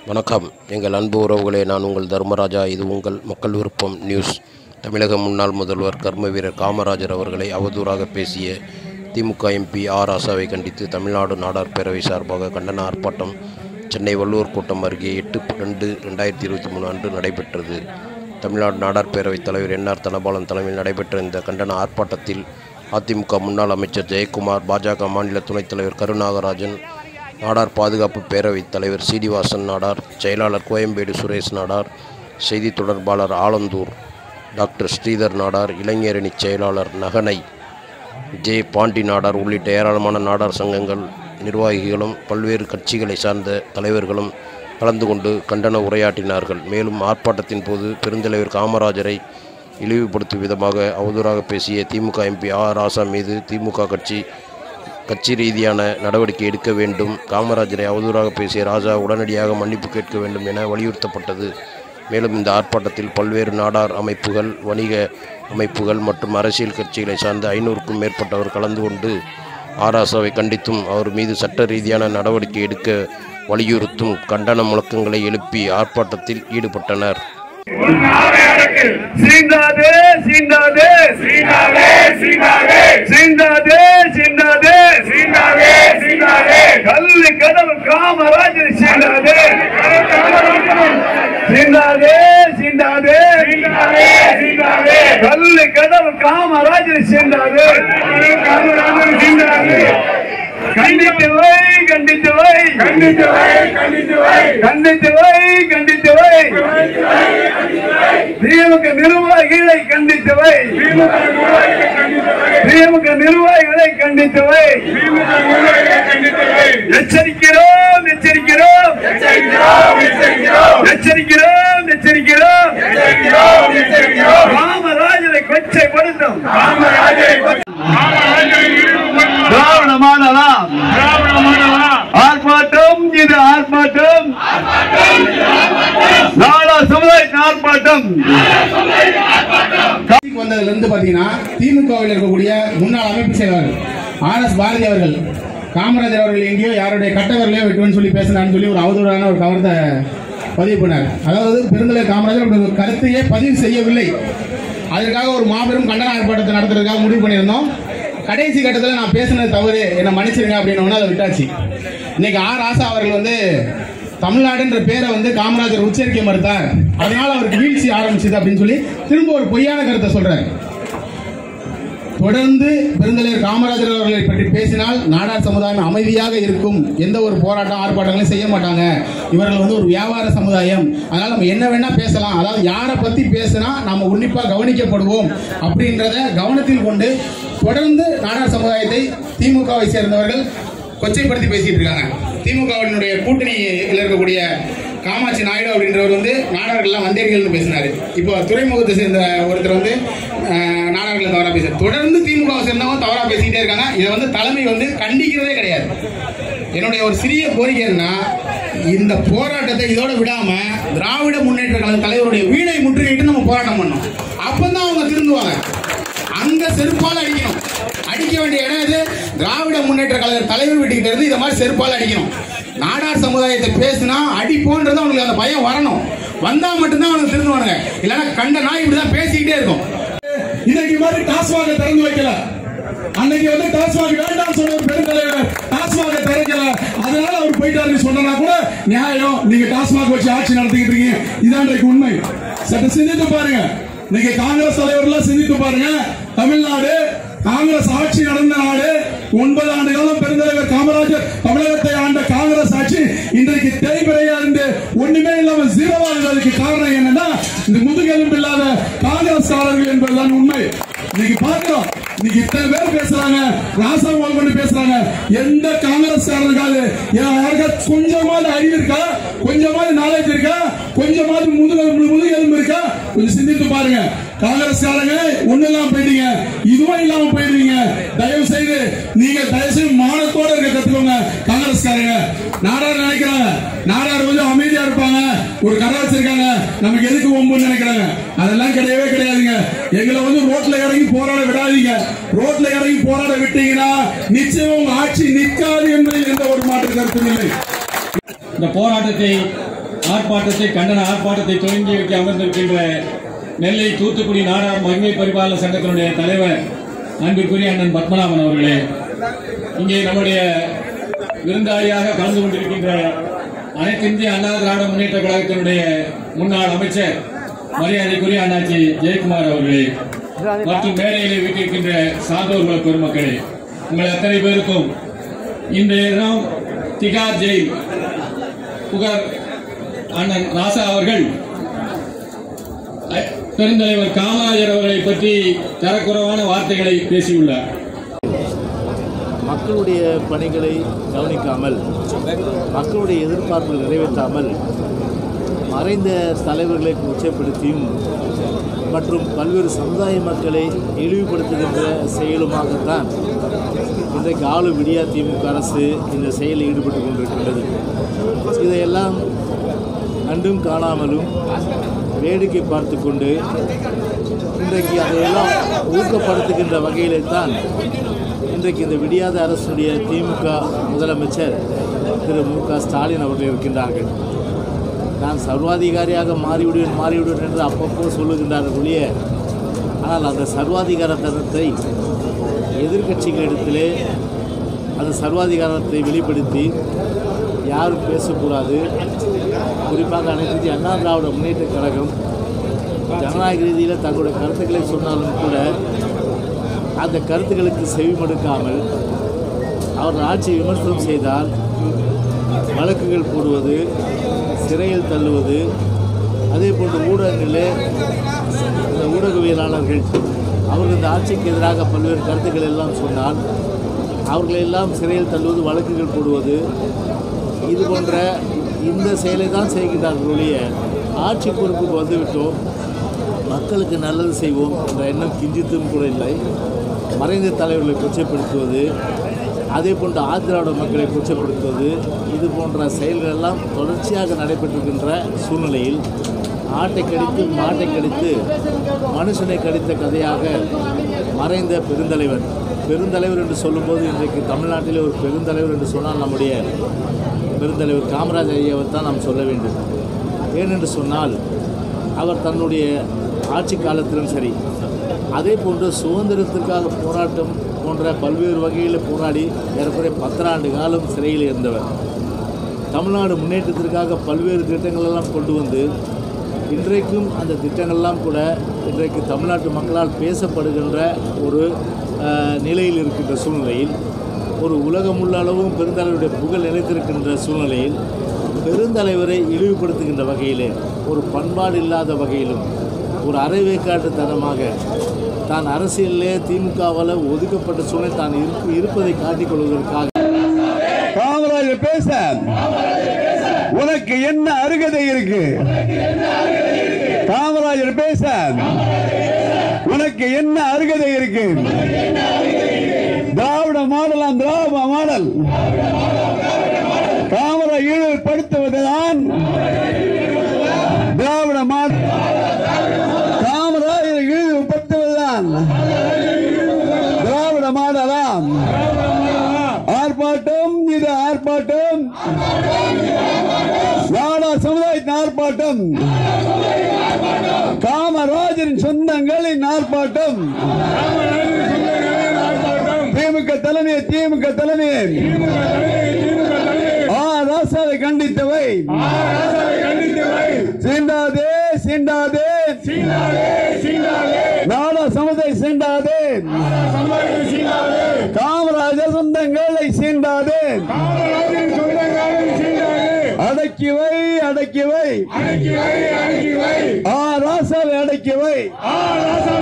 வணக்கம் எங்கள் அன்பு உறவுகளே நான் உங்கள் தர்மராஜா இது உங்கள் மக்கள் விருப்பம் நியூஸ் தமிழக முன்னாள் முதல்வர் கர்ம வீரர் காமராஜர் அவர்களை அவதூறாக பேசிய திமுக எம்பி ஆர் ஆசாவை கண்டித்து தமிழ்நாடு நாடார் பேரவை சார்பாக கண்டன ஆர்ப்பாட்டம் சென்னை வள்ளுவர் கூட்டம் அருகே எட்டு ரெண்டு ரெண்டாயிரத்தி இருபத்தி மூணு அன்று நடைபெற்றது தமிழ்நாடு நாடார் பேரவைத் தலைவர் என்ஆர் தனபாலன் தலைமையில் நடைபெற்ற இந்த கண்டன ஆர்ப்பாட்டத்தில் அதிமுக முன்னாள் அமைச்சர் ஜெயக்குமார் பாஜக மாநில துணைத் தலைவர் கருநாகராஜன் நாடார் பாதுகாப்பு பேரவைத் தலைவர் சீனிவாசன் நாடார் செயலாளர் கோயம்பேடு சுரேஷ் நாடார் செய்தி தொடர்பாளர் ஆலந்தூர் டாக்டர் ஸ்ரீதர் நாடார் இளைஞரணி செயலாளர் நகனை ஜே பாண்டி நாடார் உள்ளிட்ட ஏராளமான நாடார் சங்கங்கள் நிர்வாகிகளும் பல்வேறு கட்சிகளை சார்ந்த தலைவர்களும் கலந்து கொண்டு கண்டன உரையாற்றினார்கள் மேலும் ஆர்ப்பாட்டத்தின் போது பெருந்தலைவர் காமராஜரை இழிவுபடுத்தும் விதமாக அவதூறாக பேசிய திமுக எம்பி ஆர் ராசா மீது திமுக கட்சி கட்சி ரீதியான நடவடிக்கை எடுக்க வேண்டும் காமராஜரை அவதூறாக பேசிய ராஜா உடனடியாக மன்னிப்பு கேட்க வேண்டும் என வலியுறுத்தப்பட்டது மேலும் இந்த ஆர்ப்பாட்டத்தில் பல்வேறு நாடார் அமைப்புகள் வணிக அமைப்புகள் மற்றும் அரசியல் கட்சிகளை சார்ந்த ஐநூறுக்கும் மேற்பட்டவர் கலந்து கொண்டு ஆராசாவை கண்டித்தும் அவர் மீது சட்ட ரீதியான நடவடிக்கை எடுக்க வலியுறுத்தும் கண்டன முழக்கங்களை எழுப்பி ஆர்ப்பாட்டத்தில் ஈடுபட்டனர் சீண்டாதே சீண்டாதே சீனாவே சீனாவே சீண்டாதே சீண்டாதே சீனாவே சீனாவே கல்லு கடவுள் காமராஜர் சீண்டாதே சீண்டாதே சீண்டாதே சீனாவே சீனாவே கல்லு கடவுள் காமராஜர் சீண்டாதே காமராஜர் சீனாவே கண்டித்து வை கண்டித்து வை கண்டித்து வை கண்டித்து வை கண்டித்து வை கண்டித்து வை திமுக நிர்வாகிகளை கண்டித்து வை திமுக நிர்வாகிகளை கண்டித்து வை திமுக நிர்வாகிகளை கண்டித்து வை திமுக நிர்வாகிகளை கண்டித்து வை எச்சரிக்கிறோம் எச்சரிக்கிறோம் எச்சரிக்கிறோம் எச்சரிக்கிறோம் எச்சரிக்கிறோம் எச்சரிக்கிறோம் எச்சரிக்கிறோம் எச்சரிக்கிறோம் ராமராஜரை கொச்சைப்படுத்தும் காமராஜரை காமராஜரை இழிவுபடுத்தும் திராவிட மாடலாம் திராவிட மாடலா ஆர்ப்பாட்டம் இது ஆர்ப்பாட்டம் நாடா சமுதாய ஆர்ப்பாட்டம் ஆட்சிக்கு வந்ததுல இருந்து பாத்தீங்கன்னா திமுகவில் இருக்கக்கூடிய முன்னாள் அமைப்பு செயலாளர் ஆர் எஸ் பாரதி அவர்கள் காமராஜர் அவர்கள் எங்கேயோ யாருடைய கட்டவர்களையோ வெட்டுவேன்னு சொல்லி பேசினான்னு சொல்லி ஒரு அவதூறான ஒரு கவனத்தை பதிவு பண்ணார் அதாவது பெருந்தலைவர் காமராஜர் அப்படி ஒரு கருத்தையே பதிவு செய்யவில்லை அதற்காக ஒரு மாபெரும் கண்டன ஆர்ப்பாட்டத்தை நடத்துறதுக்காக முடிவு பண்ணியிருந்தோம் கடைசி கட்டத்தில் நான் பேசினது தவறு என்னை மன்னிச்சிருங்க அப்படின்னு அதை விட்டாச்சு இன்னைக்கு ஆர் ஆசா அவர்கள் வந்து தமிழ்நாடுன்ற பேரை வந்து காமராஜர் உச்சரிக்க மறுத்தார் அதனால அவருக்கு வீழ்ச்சி ஆரம்பிச்சது அப்படின்னு சொல்லி திரும்ப ஒரு பொய்யான கருத்தை சொல்றாரு தொடர்ந்து பெருந்தலைவர் காமராஜர் அவர்களை பற்றி பேசினால் நாடார் சமுதாயம் அமைதியாக இருக்கும் எந்த ஒரு போராட்டம் ஆர்ப்பாட்டங்களையும் செய்ய மாட்டாங்க இவர்கள் வந்து ஒரு வியாபார சமுதாயம் அதனால நம்ம என்ன வேணா பேசலாம் அதாவது யாரை பத்தி பேசினா நாம உன்னிப்பா கவனிக்கப்படுவோம் அப்படின்றத கவனத்தில் கொண்டு தொடர்ந்து நாடார் சமுதாயத்தை திமுகவை சேர்ந்தவர்கள் கொச்சைப்படுத்தி பேசிட்டு இருக்காங்க திமுகவினுடைய கூட்டணியில் இருக்கக்கூடிய காமாட்சி நாயுடு அப்படின்றவர் வந்து நாடார்கள்லாம் வந்தேரிகள்னு பேசினாரு இப்போ துறைமுகத்தை சேர்ந்த ஒருத்தர் வந்து அஹ், நாடார்களை தவறா பேசுறாரு தொடர்ந்து திமுகவை சேர்ந்தவங்க தவறா பேசிக்கிட்டே இருக்காங்க இதை வந்து தலைமை வந்து கண்டிக்கிறதே கிடையாது என்னுடைய ஒரு சிறிய கோரிக்கை என்ன இந்த போராட்டத்தை இதோட விடாம திராவிட முன்னேற்ற கழக தலைவருடைய வீணை முற்றுகையிட்டு நம்ம போராட்டம் பண்ணோம் அப்பதான் அவங்க திருந்துவாங்க அங்க செருப்பால் அடிக்கணும் அடிக்க வேண்டிய இடம் இது திராவிட முன்னேற்ற கழக தலைவர் வீட்டுக்கிட்ட இருந்து இந்த மாதிரி செருப்பால் அடிக்கணும் நாடார் சமுதாயத்தை பேசினா அடிப்போன்றது அவங்களுக்கு அந்த பயம் வரணும் வந்தா மட்டும்தான் அவனுக்கு திருந்துவானுங்க இல்லைன்னா கண்ட நாய் இப்படிதான் பேசிக்கிட்டே இருக்கும் இன்னைக்கு மாதிரி டாஸ்மாக திறந்து வைக்கல அன்னைக்கு வந்து டாஸ்மாக் வேண்டாம் சொன்ன ஒரு பெருந்தலைவர் டாஸ்மாக திறக்கல அதனால அவர் போயிட்டாருன்னு சொன்னா கூட நியாயம் நீங்க டாஸ்மாக் வச்சு ஆட்சி நடத்திக்கிட்டு இருக்கீங்க இதான் இன்றைக்கு உண்மை சற்று சிந்தித்து பாருங்க இன்னைக்கு காங்கிரஸ் தலைவர்லாம் சிந்தித்து பாருங்க தமிழ்நாடு காங்கிரஸ் ஆட்சி நடந்த நாடு ஒன்பது ஆண்டு காலம் பெருந்தலைவர் காமராஜர் தமிழகத்தை ஆண்ட காங்கிரஸ் ஆட்சி இன்றைக்கு தேய்பிரையா இருந்து ஒண்ணுமே இல்லாம ஜீரோவா இருந்ததுக்கு காரணம் என்னன்னா இந்த முதுகெலும்பு இல்லாத காங்கிரஸ்காரர்கள் என்பதுதான் உண்மை இன்னைக்கு பாக்குறோம் இன்னைக்கு இத்தனை பேர் பேசுறாங்க ராசா கொண்டு பேசுறாங்க எந்த காங்கிரஸ்காரருக்காவது யாருக்கா கொஞ்சமாவது அறிவு இருக்கா கொஞ்சமாவது நாலேஜ் இருக்கா கொஞ்சமாவது முதுகெலும்பு முதுகெலும்பு இருக்கா கொஞ்சம் சிந்தித்து பாருங்க காங்கிரஸ்காரங்க ஒண்ணு இல்லாம போயிட்டீங்க இதுவும் இல்லாம போயிடுவீங்க தயவு செய்து நீங்க தயவு செய்து மானத்தோட இருக்க கத்துக்கோங்க காங்கிரஸ்காரங்க நாடார் நினைக்கிறாங்க நாடார் கொஞ்சம் அமைதியா இருப்பாங்க ஒரு கரை வச்சிருக்காங்க நமக்கு எதுக்கு ஒம்புன்னு நினைக்கிறாங்க அதெல்லாம் கிடையவே கிடையாதுங்க எங்களை வந்து ரோட்ல இறங்கி போராட விடாதீங்க ரோட்ல இறங்கி போராட விட்டீங்கன்னா நிச்சயம் உங்க ஆட்சி நிற்காது என்பதில் எந்த ஒரு மாற்று கருத்தும் இல்லை இந்த போராட்டத்தை ஆர்ப்பாட்டத்தை கண்டன ஆர்ப்பாட்டத்தை தொடங்கி வைக்க அமர்ந்திருக்கின்ற நெல்லை தூத்துக்குடி நாடார் மகிமை பரிபாலன சங்கத்தினுடைய தலைவர் அன்பிற்குரிய அண்ணன் பத்மநாபன் அவர்களே இங்கே நம்முடைய விருந்தாளியாக கலந்து கொண்டிருக்கின்ற அனைத்து இந்திய அண்ணா திராவிட முன்னேற்ற கழகத்தினுடைய முன்னாள் அமைச்சர் மரியாதைக்குரிய அண்ணாச்சி ஜெயக்குமார் அவர்களே மற்றும் மேடையிலே வீட்டிருக்கின்ற சான்றோர்குல பெருமக்களே உங்கள் அத்தனை பேருக்கும் இன்றைய தினம் திகார் ஜெயில் புகார் அண்ணன் ராசா அவர்கள் அஹ், பெருந்தலைவர் காமராஜர் அவர்களை பற்றி தரக்குறைவான வார்த்தைகளை பேசியுள்ளார் மக்களுடைய பணிகளை கவனிக்காமல் மக்களுடைய எதிர்பார்ப்புகளை நிறைவேற்றாமல் மறைந்த தலைவர்களை கொச்சைப்படுத்தியும் மற்றும் பல்வேறு சமுதாய மக்களை இழிவுபடுத்துகின்ற செயலுமாகத்தான் இன்றைக்கு ஆளு விடியா திமுக அரசு இந்த செயலில் ஈடுபட்டு கொண்டிருக்கின்றது இதையெல்லாம் கண்டும் காணாமலும் வேடிக்கை பார்த்து கொண்டு இன்றைக்கு அதையெல்லாம் ஊக்கப்படுத்துகின்ற வகையிலே தான் இன்றைக்கு இந்த விடியாத அரசுடைய திமுக முதலமைச்சர் திரு மு க ஸ்டாலின் அவர்கள் இருக்கின்றார்கள் நான் சர்வாதிகாரியாக மாறிவிடுவேன் மாறிவிடுவேன் என்று அப்பப்போ சொல்லுகின்றார்கள் ஒழிய ஆனால் அந்த சர்வாதிகாரத்தனத்தை எதிர்க்கட்சிகளிடத்திலே அந்த சர்வாதிகாரத்தை வெளிப்படுத்தி யாரும் பேசக்கூடாது குறிப்பாக அனைத்து இந்திய அண்ணா திராவிட முன்னேற்ற கழகம் ஜனநாயக ரீதியில் தங்களுடைய கருத்துக்களை சொன்னாலும் கூட அந்த கருத்துக்களுக்கு செவிமடுக்காமல் அவர் ஆட்சியை விமர்சனம் செய்தால் வழக்குகள் போடுவது சிறையில் தள்ளுவது அதே போன்று ஊடகங்களிலே இந்த ஊடகவியலாளர்கள் அவர்கள் இந்த ஆட்சிக்கு எதிராக பல்வேறு கருத்துக்கள் எல்லாம் சொன்னால் அவர்களெல்லாம் சிறையில் தள்ளுவது வழக்குகள் போடுவது இது போன்ற இந்த செயலை தான் செய்கின்றார்கள் ஒழிய ஆட்சி பொறுப்புக்கு வந்துவிட்டோம் மக்களுக்கு நல்லது செய்வோம் என்ற எண்ணம் கிஞ்சித்தும் கூட இல்லை மறைந்த தலைவர்களை கொச்சைப்படுத்துவது அதே போன்று ஆதிராவிட மக்களை கொச்சைப்படுத்துவது இது போன்ற செயல்கள் எல்லாம் தொடர்ச்சியாக நடைபெற்றிருக்கின்ற சூழ்நிலையில் ஆட்டை கடித்து மாட்டை கடித்து மனுஷனை கடித்த கதையாக மறைந்த பெருந்தலைவர் பெருந்தலைவர் என்று சொல்லும்போது இன்றைக்கு தமிழ்நாட்டிலே ஒரு பெருந்தலைவர் என்று சொன்னால் நம்முடைய பெருந்தலைவர் காமராஜர் ஐயாவை தான் நாம் சொல்ல வேண்டும் ஏனென்று சொன்னால் அவர் தன்னுடைய ஆட்சி காலத்திலும் சரி அதே போன்று சுதந்திரத்திற்காக போராட்டம் போன்ற பல்வேறு வகையில் போராடி ஏறக்குறைய பத்தராண்டு காலம் சிறையில் இருந்தவர் தமிழ்நாடு முன்னேற்றத்திற்காக பல்வேறு திட்டங்களெல்லாம் கொண்டு வந்து இன்றைக்கும் அந்த திட்டங்கள்லாம் கூட இன்றைக்கு தமிழ்நாட்டு மக்களால் பேசப்படுகின்ற ஒரு அஹ், நிலையில் இருக்கின்ற சூழ்நிலையில் ஒரு உலகமுள்ள அளவும் பெருந்தலைவருடைய புகழ் நிலைத்திருக்கின்ற சூழ்நிலையில் பெருந்தலைவரை இழிவுபடுத்துகின்ற வகையிலே ஒரு பண்பாடு இல்லாத வகையிலும் ஒரு அரைவேக்காட்டுத்தனமாக தான் அரசியலிலே திமுகவால் ஒதுக்கப்பட்ட சூழ்நிலை தான் இருப்பு இருப்பதை காட்டிக் கொள்வதற்காக காமராஜர் பேச உனக்கு என்ன அருகதை இருக்கு காமராஜர் பேச உனக்கு என்ன அருகதை இருக்கு திராவிட மாடலாம் திராவிட மாடல் காமரா ஈடுபடுத்துவதுதான் திராவிட மாடல் காமராஜர் ஈடுபடுத்துவதுதான் திராவிட மாடலாம் ஆர்ப்பாட்டம் இது ஆர்ப்பாட்டம் நாடா சமுதாயத்தின் ஆர்ப்பாட்டம் காமராஜரின் சொந்தங்களின் ஆர்ப்பாட்டம் திமுக தலைமை திமுக தலைமை ஆ ராசாவை கண்டித்தவை சீண்டாதே சீண்டாதே நாடா சமுதாய சீண்டாதே காமராஜர் சொந்தங்களை சீண்டாதே அடக்கி வை அடக்கி வை ஆ ராசாவை அடக்கி வை